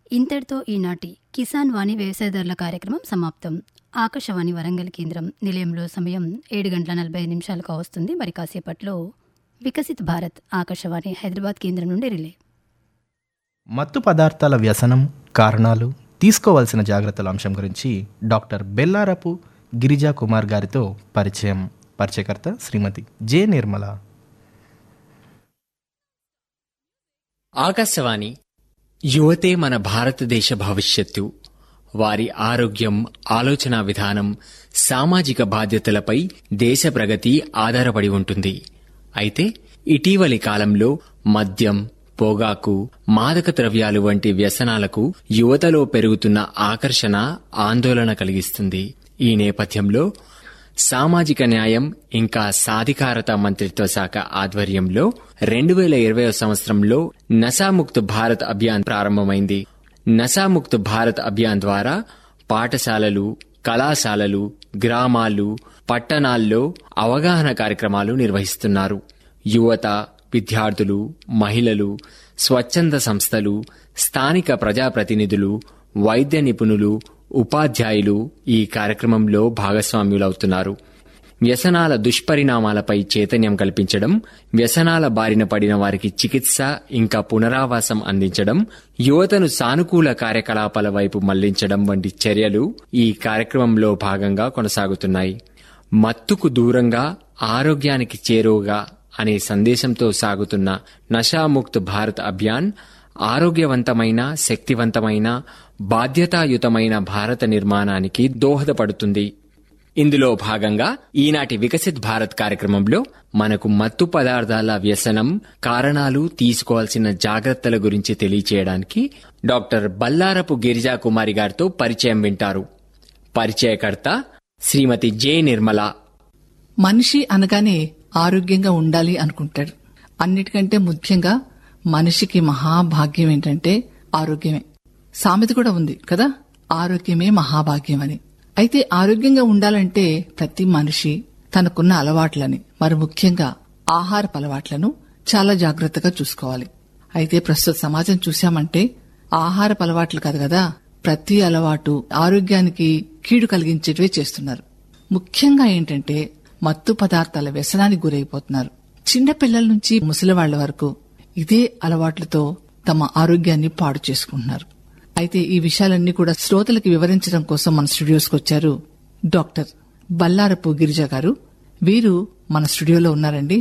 ఇంతటితో ఈనాటి కిసాన్ వాణి వ్యవసాయదారుల కార్యక్రమం సమాప్తం ఆకాశవాణి వరంగల్ కేంద్రం నిలయంలో సమయం ఏడు గంటల నలభై ఐదు నిమిషాలకు వస్తుంది మరి కాసేపట్లో వికసిత్ భారత్ ఆకాశవాణి హైదరాబాద్ కేంద్రం నుండి రిలే మత్తు పదార్థాల వ్యసనం కారణాలు తీసుకోవాల్సిన జాగ్రత్తల అంశం గురించి డాక్టర్ బెల్లారపు గిరిజా కుమార్ గారితో పరిచయం పరిచయకర్త శ్రీమతి జె నిర్మల ఆకాశవాణి యువతే మన భారతదేశ భవిష్యత్తు వారి ఆరోగ్యం ఆలోచన విధానం సామాజిక బాధ్యతలపై దేశ ప్రగతి ఆధారపడి ఉంటుంది అయితే ఇటీవలి కాలంలో మద్యం పొగాకు మాదక ద్రవ్యాలు వంటి వ్యసనాలకు యువతలో పెరుగుతున్న ఆకర్షణ ఆందోళన కలిగిస్తుంది ఈ నేపథ్యంలో సామాజిక న్యాయం ఇంకా సాధికారత మంత్రిత్వ శాఖ ఆధ్వర్యంలో రెండు వేల ఇరవై సంవత్సరంలో నశాముక్త్ భారత్ అభియాన్ ప్రారంభమైంది నశాముక్త్ భారత్ అభియాన్ ద్వారా పాఠశాలలు కళాశాలలు గ్రామాలు పట్టణాల్లో అవగాహన కార్యక్రమాలు నిర్వహిస్తున్నారు యువత విద్యార్థులు మహిళలు స్వచ్ఛంద సంస్థలు స్థానిక ప్రజాప్రతినిధులు వైద్య నిపుణులు ఉపాధ్యాయులు ఈ కార్యక్రమంలో భాగస్వామ్యులవుతున్నారు వ్యసనాల దుష్పరిణామాలపై చైతన్యం కల్పించడం వ్యసనాల బారిన పడిన వారికి చికిత్స ఇంకా పునరావాసం అందించడం యువతను సానుకూల కార్యకలాపాల వైపు మళ్లించడం వంటి చర్యలు ఈ కార్యక్రమంలో భాగంగా కొనసాగుతున్నాయి మత్తుకు దూరంగా ఆరోగ్యానికి చేరువగా అనే సందేశంతో సాగుతున్న నషాముక్త్ భారత్ అభియాన్ ఆరోగ్యవంతమైన శక్తివంతమైన బాధ్యతాయుతమైన భారత నిర్మాణానికి దోహదపడుతుంది ఇందులో భాగంగా ఈనాటి వికసిత్ భారత్ కార్యక్రమంలో మనకు మత్తు పదార్థాల వ్యసనం కారణాలు తీసుకోవాల్సిన జాగ్రత్తల గురించి తెలియచేయడానికి డాక్టర్ బల్లారపు గిరిజా కుమారి గారితో పరిచయం వింటారు పరిచయకర్త శ్రీమతి జె నిర్మల మనిషి అనగానే ఆరోగ్యంగా ఉండాలి అనుకుంటాడు అన్నిటికంటే ముఖ్యంగా మనిషికి మహాభాగ్యం ఏంటంటే ఆరోగ్యమే సామెత కూడా ఉంది కదా ఆరోగ్యమే మహాభాగ్యం అని అయితే ఆరోగ్యంగా ఉండాలంటే ప్రతి మనిషి తనకున్న అలవాట్లని మరి ముఖ్యంగా ఆహారపు అలవాట్లను చాలా జాగ్రత్తగా చూసుకోవాలి అయితే ప్రస్తుత సమాజం చూశామంటే ఆహారపు అలవాట్లు కాదు కదా ప్రతి అలవాటు ఆరోగ్యానికి కీడు కలిగించేటివే చేస్తున్నారు ముఖ్యంగా ఏంటంటే మత్తు పదార్థాల వ్యసనానికి గురైపోతున్నారు చిన్న పిల్లల నుంచి ముసలి వాళ్ల వరకు ఇదే అలవాట్లతో తమ ఆరోగ్యాన్ని పాడు చేసుకుంటున్నారు అయితే ఈ విషయాలన్నీ కూడా శ్రోతలకు వివరించడం కోసం మన స్టూడియోస్కి వచ్చారు డాక్టర్ బల్లారపు గిరిజ గారు వీరు మన స్టూడియోలో ఉన్నారండి